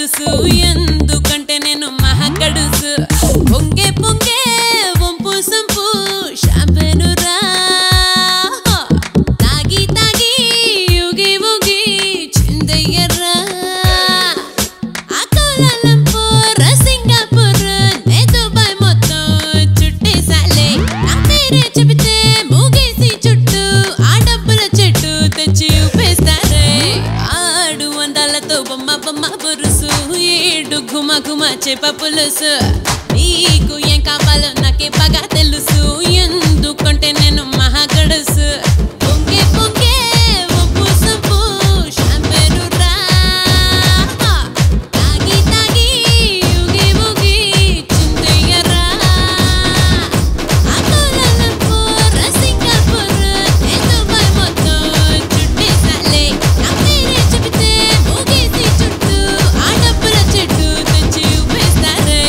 గడుసు ఎందుకంటే నేను మహాగడుసు పొంగే పొంగే వంపు సంపు షాంపెను రా తాగి తాగి ఊగి ఊగి చిందయ్యరా ఆ కోలాలంపూర్ సింగపూర్ నే దుబాయ్ మొత్తం చుట్టేసాలే నా పేరే చెబితే మూగేసి చుట్టూ ఆ డబ్బుల చెట్టు తెచ్చి ఊపేస్తారే ఆడు అందాలతో బొమ్మ బొమ్మ బురుసు ఏడు గుమ గుమ చేప పులుసు నీకు ఏం కావాలో నాకే బాగా తెలుసు ఎందుకంటే నేను మహాగడుసు పొంగే పొంగే వంపు సంపు షాంపెను రా తాగి తాగి ఊగి ఊగి చిందయ్యరా ఆ కోలాలంపూర్ సింగపూర్ నే దుబాయ్ మొత్తం చుట్టేసాలే నా పేరే చెబితే మూగేసి చుట్టూ ఆ డబ్బుల చెట్టు తెచ్చి ఊపేస్తారే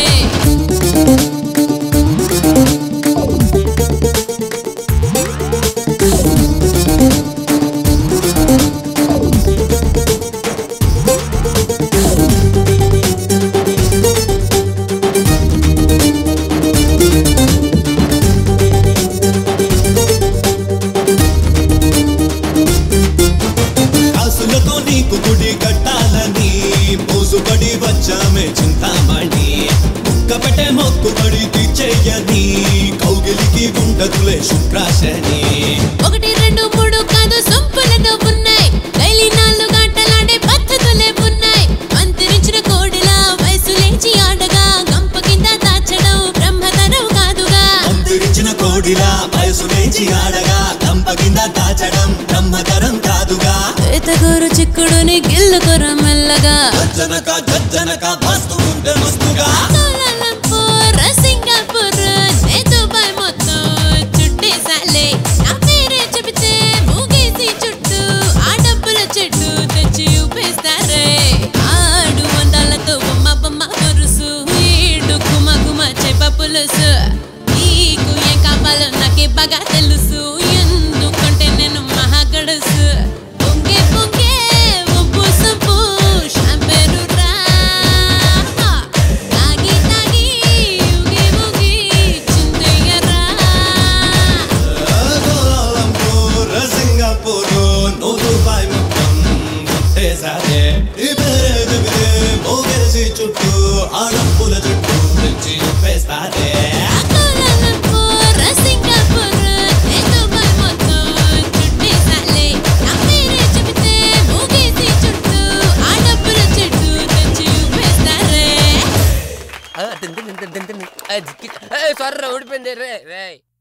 కాసులతో నీకు గుడి కట్టాలని మోసుపడి వచ్చామే చింతామణి ముక్కపెట్టే మొక్కుబడి తీర్చేయని కౌగిలికి ఉండదులే శుక్రాశని ఒకటి రెండు మూడు కాదు సొంపులతో ఉన్నాయి డైలీ నాలుగు గంటలాడే పద్ధతులే ఉన్నాయి అంతరించిన కోడిలా వయసు లేచి ఆడగా గంప కింద దాచడం బ్రహ్మతరం కాదుగా అంతరించిన కోడిలా వయసు లేచి ఆడగా దంప కింద దాచడం బ్రహ్మతరం కాదుగా ఎతగూరు చిక్కుడుని గిల్లుకొర మెల్లగా గజ్జనక గజ్జనక మస్తు ఉంటే మస్తుగా కోలాలంపూర్ సింగపూర్ నే దుబాయ్ మొత్తం చుట్టేసాలే నా పేరే చెబితే మూగేసి చుట్టూ ఆ డబ్బుల చెట్టు తెచ్చి ఊపేస్తారే ఆడు వందలతో బొమ్మ బొమ్మ బరుసు ఈడు గుమ గుమ చేప పులుసు నీకు ఏం కావాలో నాకే బాగా తెలుసు ఎందుకంటే నేను మహాగడుసు పొంగే పొంగే వంపు సంపు షాంపెను రా తాగి తాగి ఊగి ఊగి చిందయ్యరా కోలాలంపూర్ సింగపూర్ నువ్వు దుబాయ్ మొత్తం ముట్టేశారే ఈ పేరే చెబితే మోగేసి చుట్టూ ఆడప్పుల చుట్టూ తెచ్చి చూపేస్తారే కోలాలంపూర్ సింగపూర్ నే దుబాయ్ మొత్తం చుట్టేసాలే నా పేరే చెబితే మూగేసి చుట్టూ ఆ డబ్బుల చెట్టు తెచ్చి ఊపేస్తారే సారీ ఓడిపోయింది రే రే